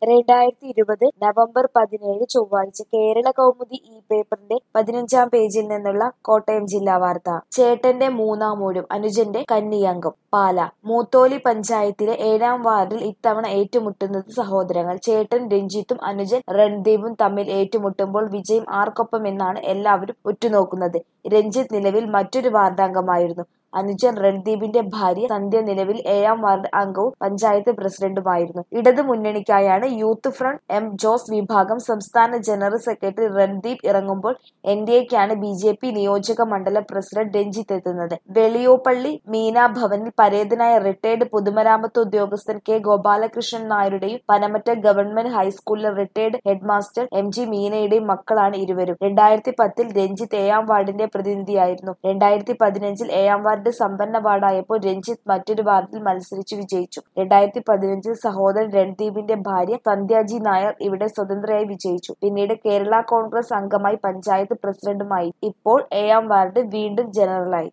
രണ്ടായിരത്തി ഇരുപത് നവംബർ പതിനേഴ് ചൊവ്വാഴ്ച കേരള കൗമുദി ഈ പേപ്പറിന്റെ പതിനഞ്ചാം പേജിൽ നിന്നുള്ള കോട്ടയം ജില്ലാ വാർത്ത ചേട്ടന്റെ മൂന്നാം ഊഴം അനുജന്റെ കന്നിയംഗം പാല മൂത്തോലി പഞ്ചായത്തിലെ ഏഴാം വാർഡിൽ ഇത്തവണ ഏറ്റുമുട്ടുന്നത് സഹോദരങ്ങൾ ചേട്ടൻ രഞ്ജിത്തും അനുജൻ രൺദീപും തമ്മിൽ ഏറ്റുമുട്ടുമ്പോൾ വിജയം ആർക്കൊപ്പമെന്നാണ് എല്ലാവരും ഉറ്റുനോക്കുന്നത് രഞ്ജിത്ത് നിലവിൽ മറ്റൊരു വാർഡംഗമായിരുന്നു അനുജൻ രൺദീപിന്റെ ഭാര്യ സന്ധ്യ നിലവിൽ ഏഴാം വാർഡ് അംഗവും പഞ്ചായത്ത് പ്രസിഡന്റുമായിരുന്നു ഇടതു മുന്നണിക്കായാണ് യൂത്ത് ഫ്രണ്ട് എം ജോസ് വിഭാഗം സംസ്ഥാന ജനറൽ സെക്രട്ടറി രൺദീപ് ഇറങ്ങുമ്പോൾ എൻ ഡി എക്കാണ് ബി ജെ പി നിയോജക മണ്ഡലം പ്രസിഡന്റ് രഞ്ജിത്ത് എത്തുന്നത് വെളിയോപ്പള്ളി മീന ഭവനിൽ പരേതനായ റിട്ടയർഡ് പൊതുമരാമത്ത് ഉദ്യോഗസ്ഥൻ കെ ഗോപാലകൃഷ്ണൻ നായരുടെയും പനമറ്റ ഗവൺമെന്റ് ഹൈസ്കൂളിലെ റിട്ടയർഡ് ഹെഡ്മാസ്റ്റർ എം ജി മീനയുടെയും മക്കളാണ് ഇരുവരും രണ്ടായിരത്തി പത്തിൽ രഞ്ജിത്ത് ഏഴാം വാർഡിന്റെ പ്രതിനിധിയായിരുന്നു രണ്ടായിരത്തി പതിനഞ്ചിൽ ഏഴാം വാർഡ് സമ്പന്ന വാർഡായപ്പോൾ രഞ്ജിത്ത് മറ്റൊരു വാർഡിൽ മത്സരിച്ചു വിജയിച്ചു രണ്ടായിരത്തി പതിനഞ്ചിൽ സഹോദരൻ രൺദീപിന്റെ ഭാര്യ സന്ധ്യാജി നായർ ഇവിടെ സ്വതന്ത്രയായി വിജയിച്ചു പിന്നീട് കേരള കോൺഗ്രസ് അംഗമായി പഞ്ചായത്ത് പ്രസിഡന്റുമായി ഇപ്പോൾ ഏഴാം വാർഡ് വീണ്ടും ജനറലായി